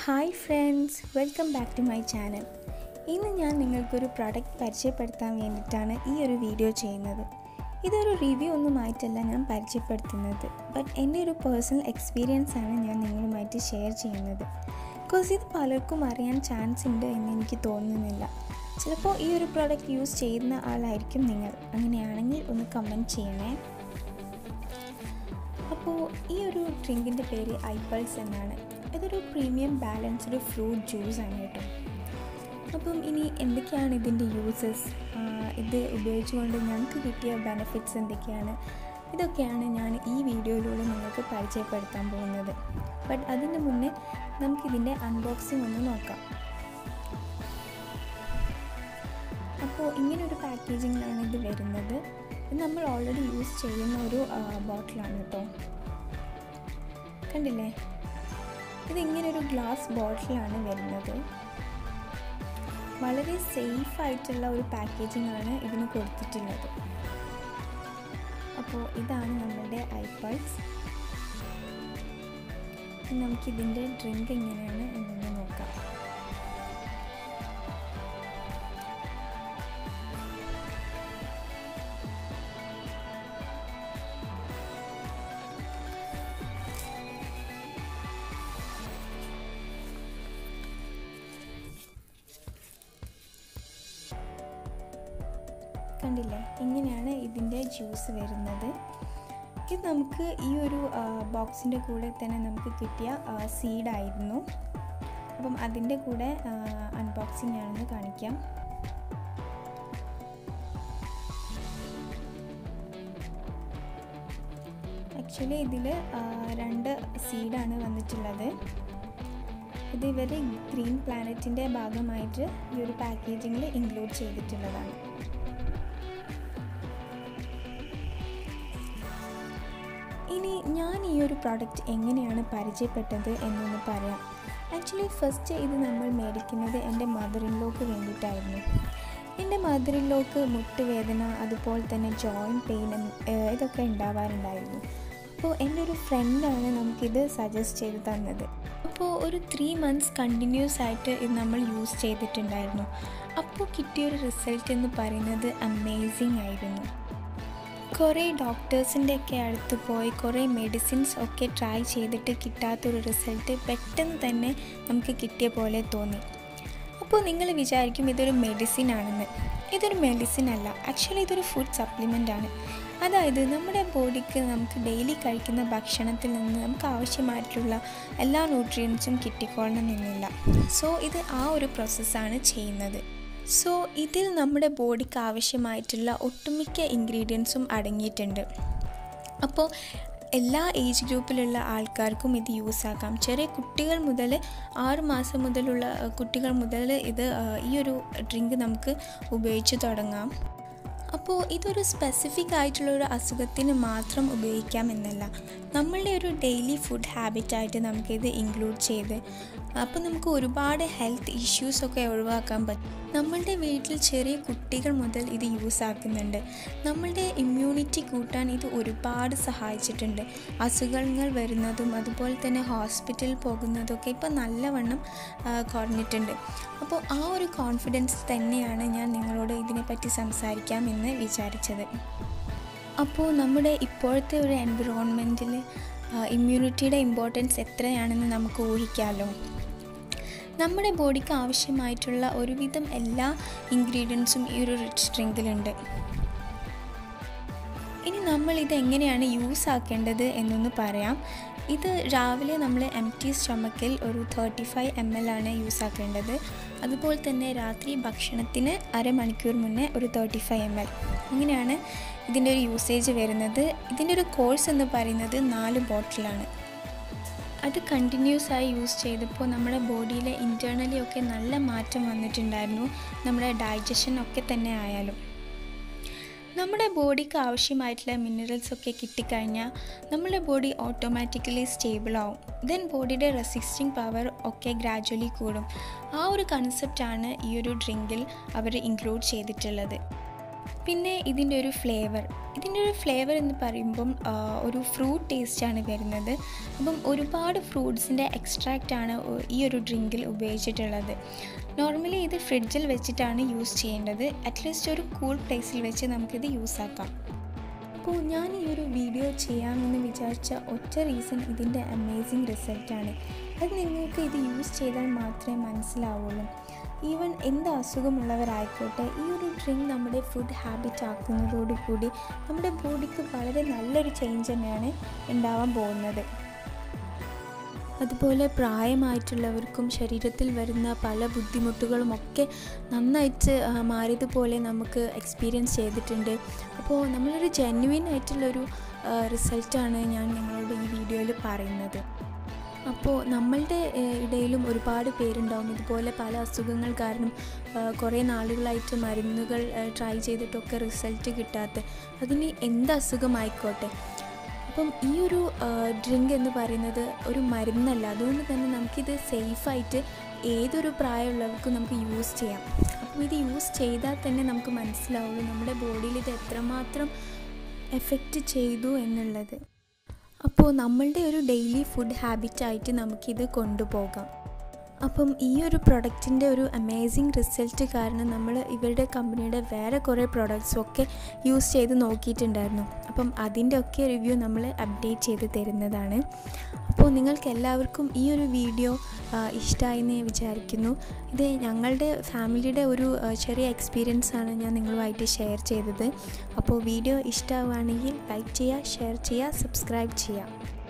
hi friends welcome back to my channel ഇന്ന് ഞാൻ നിങ്ങൾക്കൊരു പ്രൊഡക്റ്റ് പരിചയപ്പെടുത്താൻ വേണ്ടിയിട്ടാണ് ഈ ഒരു വീഡിയോ ചെയ്യുന്നത് ഇതൊരു റിവ്യൂ ഒന്നുമായിട്ടല്ല ഞാൻ പരിചയപ്പെടുത്തുന്നത് ബട്ട് എൻ്റെ ഒരു പേഴ്സണൽ എക്സ്പീരിയൻസ് ആണ് ഞാൻ നിങ്ങളുമായിട്ട് ഷെയർ ചെയ്യുന്നത് ബിക്കോസ് ഇത് പലർക്കും അറിയാൻ ചാൻസ് ഉണ്ട് എന്ന് എനിക്ക് തോന്നുന്നില്ല ചിലപ്പോൾ ഈ ഒരു പ്രോഡക്റ്റ് യൂസ് ചെയ്യുന്ന ആളായിരിക്കും നിങ്ങൾ അങ്ങനെയാണെങ്കിൽ ഒന്ന് കമൻറ്റ് ചെയ്യണേ അപ്പോൾ ഈ ഒരു ഡ്രിങ്കിൻ്റെ പേര് ഐപ്പൾസ് എന്നാണ് ഇതൊരു പ്രീമിയം ബാലൻസ്ഡ് ഫ്രൂട്ട് ജ്യൂസ് ആണ് കേട്ടോ അപ്പം ഇനി എന്തൊക്കെയാണ് ഇതിൻ്റെ യൂസസ് ഇത് ഉപയോഗിച്ചുകൊണ്ട് ഞങ്ങൾക്ക് കിട്ടിയ ബെനിഫിറ്റ്സ് എന്തൊക്കെയാണ് ഇതൊക്കെയാണ് ഞാൻ ഈ വീഡിയോയിലൂടെ നിങ്ങൾക്ക് പരിചയപ്പെടുത്താൻ പോകുന്നത് ബട്ട് അതിന് മുന്നേ നമുക്കിതിൻ്റെ അൺബോക്സിംഗ് ഒന്ന് നോക്കാം അപ്പോൾ ഇങ്ങനൊരു പാക്കേജിങ്ങിലാണ് ഇത് വരുന്നത് ഇത് നമ്മൾ ഓൾറെഡി യൂസ് ചെയ്യുന്ന ഒരു ബോട്ടിലാണ് കേട്ടോ കണ്ടില്ലേ ഇത് ഇങ്ങനെ ഒരു ഗ്ലാസ് ബോട്ടിലാണ് വരുന്നത് വളരെ സേഫ് ആയിട്ടുള്ള ഒരു പാക്കേജിംഗ് ആണ് ഇതിന് കൊടുത്തിട്ടുള്ളത് അപ്പോൾ ഇതാണ് നമ്മളുടെ ഐപാഡ്സ് നമുക്കിതിൻ്റെ ഡ്രിങ്ക് എങ്ങനെയാണ് എന്നൊന്ന് നോക്കാം കണ്ടില്ലേ ഇങ്ങനെയാണ് ഇതിൻ്റെ ജ്യൂസ് വരുന്നത് ഇത് നമുക്ക് ഈ ഒരു ബോക്സിൻ്റെ കൂടെ തന്നെ നമുക്ക് കിട്ടിയ സീഡായിരുന്നു അപ്പം അതിൻ്റെ കൂടെ അൺബോക്സിങ് ഞാനൊന്ന് കാണിക്കാം ആക്ച്വലി ഇതിൽ രണ്ട് സീഡാണ് വന്നിട്ടുള്ളത് ഇത് ഇവർ ഗ്രീൻ പ്ലാനറ്റിൻ്റെ ഭാഗമായിട്ട് ഈ ഒരു പാക്കേജിങ്ങിൽ ഇൻക്ലൂഡ് ചെയ്തിട്ടുള്ളതാണ് ഇനി ഞാൻ ഈ ഒരു പ്രോഡക്റ്റ് എങ്ങനെയാണ് പരിചയപ്പെട്ടത് എന്നൊന്ന് പറയാം ആക്ച്വലി ഫസ്റ്റ് ഇത് നമ്മൾ മേടിക്കുന്നത് എൻ്റെ മദർ ഇൻലോക്ക് വേണ്ടിയിട്ടായിരുന്നു എൻ്റെ മദർ ഇൻലോക്ക് മുട്ടുവേദന അതുപോലെ തന്നെ ജോയിൻറ്റ് പെയിൻ ഇതൊക്കെ ഉണ്ടാവാറുണ്ടായിരുന്നു അപ്പോൾ എൻ്റെ ഒരു ഫ്രണ്ടാണ് നമുക്കിത് സജസ്റ്റ് ചെയ്ത് തന്നത് അപ്പോൾ ഒരു ത്രീ മന്ത്സ് കണ്ടിന്യൂസ് ആയിട്ട് ഇത് നമ്മൾ യൂസ് ചെയ്തിട്ടുണ്ടായിരുന്നു അപ്പോൾ കിട്ടിയൊരു റിസൾട്ട് എന്ന് പറയുന്നത് അമേസിങ് ആയിരുന്നു കുറേ ഡോക്ടേഴ്സിൻ്റെ ഒക്കെ അടുത്ത് പോയി കുറേ മെഡിസിൻസ് ഒക്കെ ട്രൈ ചെയ്തിട്ട് കിട്ടാത്തൊരു റിസൾട്ട് പെട്ടെന്ന് തന്നെ നമുക്ക് കിട്ടിയ പോലെ തോന്നി അപ്പോൾ നിങ്ങൾ വിചാരിക്കും ഇതൊരു മെഡിസിൻ ആണെന്ന് ഇതൊരു മെഡിസിൻ അല്ല ആക്ച്വലി ഇതൊരു ഫുഡ് സപ്ലിമെൻ്റ് ആണ് അതായത് നമ്മുടെ ബോഡിക്ക് നമുക്ക് ഡെയിലി കഴിക്കുന്ന ഭക്ഷണത്തിൽ നിന്ന് നമുക്ക് ആവശ്യമായിട്ടുള്ള എല്ലാ ന്യൂട്രിയൻസും കിട്ടിക്കൊള്ളണമെന്നില്ല സോ ഇത് ആ ഒരു പ്രോസസ്സാണ് ചെയ്യുന്നത് സോ ഇതിൽ നമ്മുടെ ബോഡിക്ക് ആവശ്യമായിട്ടുള്ള ഒട്ടുമിക്ക ഇൻഗ്രീഡിയൻസും അടങ്ങിയിട്ടുണ്ട് അപ്പോൾ എല്ലാ ഏജ് ഗ്രൂപ്പിലുള്ള ആൾക്കാർക്കും ഇത് യൂസ് ആക്കാം ചെറിയ കുട്ടികൾ മുതൽ ആറ് മാസം മുതലുള്ള കുട്ടികൾ മുതൽ ഇത് ഈ ഒരു ഡ്രിങ്ക് നമുക്ക് ഉപയോഗിച്ച് തുടങ്ങാം അപ്പോൾ ഇതൊരു സ്പെസിഫിക് ആയിട്ടുള്ള ഒരു അസുഖത്തിന് മാത്രം ഉപയോഗിക്കാം എന്നല്ല നമ്മളുടെ ഒരു ഡെയിലി ഫുഡ് ഹാബിറ്റായിട്ട് നമുക്കിത് ഇൻക്ലൂഡ് ചെയ്ത് അപ്പോൾ നമുക്ക് ഒരുപാട് ഹെൽത്ത് ഇഷ്യൂസൊക്കെ ഒഴിവാക്കാൻ പറ്റും നമ്മളുടെ വീട്ടിൽ ചെറിയ കുട്ടികൾ മുതൽ ഇത് യൂസ് ആക്കുന്നുണ്ട് നമ്മളുടെ ഇമ്മ്യൂണിറ്റി കൂട്ടാൻ ഇത് ഒരുപാട് സഹായിച്ചിട്ടുണ്ട് അസുഖങ്ങൾ വരുന്നതും അതുപോലെ തന്നെ ഹോസ്പിറ്റലിൽ പോകുന്നതൊക്കെ ഇപ്പോൾ നല്ലവണ്ണം കുറഞ്ഞിട്ടുണ്ട് അപ്പോൾ ആ ഒരു കോൺഫിഡൻസ് തന്നെയാണ് ഞാൻ നിങ്ങളോട് ഇതിനെപ്പറ്റി സംസാരിക്കാമെന്ന് വിചാരിച്ചത് അപ്പോൾ നമ്മുടെ ഇപ്പോഴത്തെ ഒരു എൻവിറോൺമെൻറ്റിൽ ഇമ്മ്യൂണിറ്റിയുടെ ഇമ്പോർട്ടൻസ് എത്രയാണെന്ന് നമുക്ക് ഊഹിക്കാമല്ലോ നമ്മുടെ ബോഡിക്ക് ആവശ്യമായിട്ടുള്ള ഒരുവിധം എല്ലാ ഇൻഗ്രീഡിയൻസും ഈ ഒരു റിച്ച് ഡ്രിങ്കിലുണ്ട് ഇനി നമ്മൾ ഇത് എങ്ങനെയാണ് യൂസ് ആക്കേണ്ടത് എന്നൊന്ന് പറയാം ഇത് രാവിലെ നമ്മൾ എം ടി സ്റ്റൊമക്കിൽ ഒരു തേർട്ടി ഫൈവ് എം എൽ ആണ് യൂസ് ആക്കേണ്ടത് അതുപോലെ തന്നെ രാത്രി ഭക്ഷണത്തിന് അരമണിക്കൂർ മുന്നേ ഒരു തേർട്ടി ഫൈവ് എം എൽ അങ്ങനെയാണ് ഇതിൻ്റെ ഒരു യൂസേജ് വരുന്നത് ഇതിൻ്റെ ഒരു കോഴ്സ് എന്ന് പറയുന്നത് നാല് ബോട്ടിലാണ് അത് കണ്ടിന്യൂസ് ആയി യൂസ് ചെയ്തപ്പോൾ നമ്മുടെ ബോഡിയിലെ ഇൻറ്റേർണലി ഒക്കെ നല്ല മാറ്റം വന്നിട്ടുണ്ടായിരുന്നു നമ്മുടെ ഡൈജഷൻ ഒക്കെ തന്നെ ആയാലും നമ്മുടെ ബോഡിക്ക് ആവശ്യമായിട്ടുള്ള മിനറൽസ് ഒക്കെ കിട്ടിക്കഴിഞ്ഞാൽ നമ്മുടെ ബോഡി ഓട്ടോമാറ്റിക്കലി സ്റ്റേബിൾ ആവും ദെൻ ബോഡിയുടെ റെസിസ്റ്റിംഗ് പവർ ഒക്കെ ഗ്രാജ്വലി കൂടും ആ ഒരു കൺസെപ്റ്റാണ് ഈ ഒരു ഡ്രിങ്കിൽ അവർ ഇൻക്ലൂഡ് ചെയ്തിട്ടുള്ളത് പിന്നെ ഇതിൻ്റെ ഒരു ഫ്ലേവർ ഇതിൻ്റെ ഒരു ഫ്ലേവർ എന്ന് പറയുമ്പം ആ, ഒരു ഫ്രൂട്ട് ടേസ്റ്റാണ് വരുന്നത് അപ്പം ഒരുപാട് ഫ്രൂട്ട്സിൻ്റെ എക്സ്ട്രാക്റ്റ് ആണ് ഒ- ഈ ഒരു ഡ്രിങ്കിൽ ഉപയോഗിച്ചിട്ടുള്ളത് നോർമലി ഇത് ഫ്രിഡ്ജിൽ വെച്ചിട്ടാണ് യൂസ് ചെയ്യേണ്ടത് അറ്റ്ലീസ്റ്റ് ഒരു കൂൾ പ്ലേസിൽ വെച്ച് നമുക്കിത് യൂസ് ആക്കാം അപ്പോൾ ഞാൻ ഈ ഒരു വീഡിയോ ചെയ്യാമെന്ന് വിചാരിച്ച ഒറ്റ റീസൺ ഇതിൻ്റെ അമേസിങ് റിസൾട്ടാണ് അത് നിങ്ങൾക്ക് ഇത് യൂസ് ചെയ്താൽ മാത്രമേ മനസ്സിലാവുള്ളൂ ഈവൻ എന്ത് അസുഖമുള്ളവരായിക്കോട്ടെ ഈ ഒരു ഡ്രിങ്ക് നമ്മുടെ ഫുഡ് ഹാബിറ്റ് ആക്കുന്നതോടുകൂടി നമ്മുടെ ബോഡിക്ക് വളരെ നല്ലൊരു ചേഞ്ച് തന്നെയാണ് ഉണ്ടാവാൻ പോകുന്നത് അതുപോലെ പ്രായമായിട്ടുള്ളവർക്കും ശരീരത്തിൽ വരുന്ന പല ബുദ്ധിമുട്ടുകളും ഒക്കെ നന്നായിട്ട് ആ, മാറിയതുപോലെ നമുക്ക് എക്സ്പീരിയൻസ് ചെയ്തിട്ടുണ്ട് അപ്പോൾ നമ്മളൊരു ജെന്യുവിൻ ആയിട്ടുള്ളൊരു റിസൾട്ടാണ് ഞാൻ നിങ്ങളോട് ഈ വീഡിയോയിൽ പറയുന്നത് അപ്പോൾ നമ്മളുടെ ഏഹ്, ഇടയിലും ഒരുപാട് പേരുണ്ടാവും ഇതുപോലെ പല അസുഖങ്ങൾ കാരണം ഏഹ്, കുറേ നാളുകളായിട്ട് മരുന്നുകൾ ട്രൈ ചെയ്തിട്ടൊക്കെ റിസൾട്ട് കിട്ടാത്ത അതിന് എന്ത് അസുഖമായിക്കോട്ടെ അപ്പം ഈ ഒരു ഡ്രിങ്ക് എന്ന് പറയുന്നത് ഒരു മരുന്നല്ല അതുകൊണ്ട് തന്നെ നമുക്കിത് സേഫായിട്ട് ഏതൊരു പ്രായമുള്ളവർക്കും നമുക്ക് യൂസ് ചെയ്യാം അപ്പം ഇത് യൂസ് ചെയ്താൽ തന്നെ നമുക്ക് മനസ്സിലാവുള്ളൂ നമ്മുടെ ബോഡിയിൽ ഇത് എത്രമാത്രം എഫക്റ്റ് ചെയ്തു എന്നുള്ളത് അപ്പോൾ നമ്മളുടെ ഒരു ഡെയിലി ഫുഡ് ഹാബിറ്റായിട്ട് നമുക്കിത് കൊണ്ടുപോകാം അപ്പം ഈ ഒരു പ്രൊഡക്റ്റിൻ്റെ ഒരു അമേസിങ് റിസൾട്ട് കാരണം നമ്മൾ ഇവരുടെ കമ്പനിയുടെ വേറെ കുറേ പ്രൊഡക്ട്സും ഒക്കെ യൂസ് ചെയ്ത് നോക്കിയിട്ടുണ്ടായിരുന്നു അപ്പം അതിൻ്റെ ഒക്കെ റിവ്യൂ നമ്മൾ അപ്ഡേറ്റ് ചെയ്ത് തരുന്നതാണ് അപ്പോൾ നിങ്ങൾക്ക് എല്ലാവർക്കും ഈ ഒരു വീഡിയോ ഇഷ്ടമായി എന്ന് ഞാൻ വിചാരിക്കുന്നു ഇത് ഞങ്ങളുടെ ഫാമിലിയുടെ ഒരു ആ, ചെറിയ എക്സ്പീരിയൻസ് ആണ് ഞാൻ നിങ്ങളുമായിട്ട് ഷെയർ ചെയ്തത് അപ്പോൾ വീഡിയോ ഇഷ്ടമാവുകയാണെങ്കിൽ ലൈക്ക് ചെയ്യുക ഷെയർ ചെയ്യുക സബ്സ്ക്രൈബ് ചെയ്യുക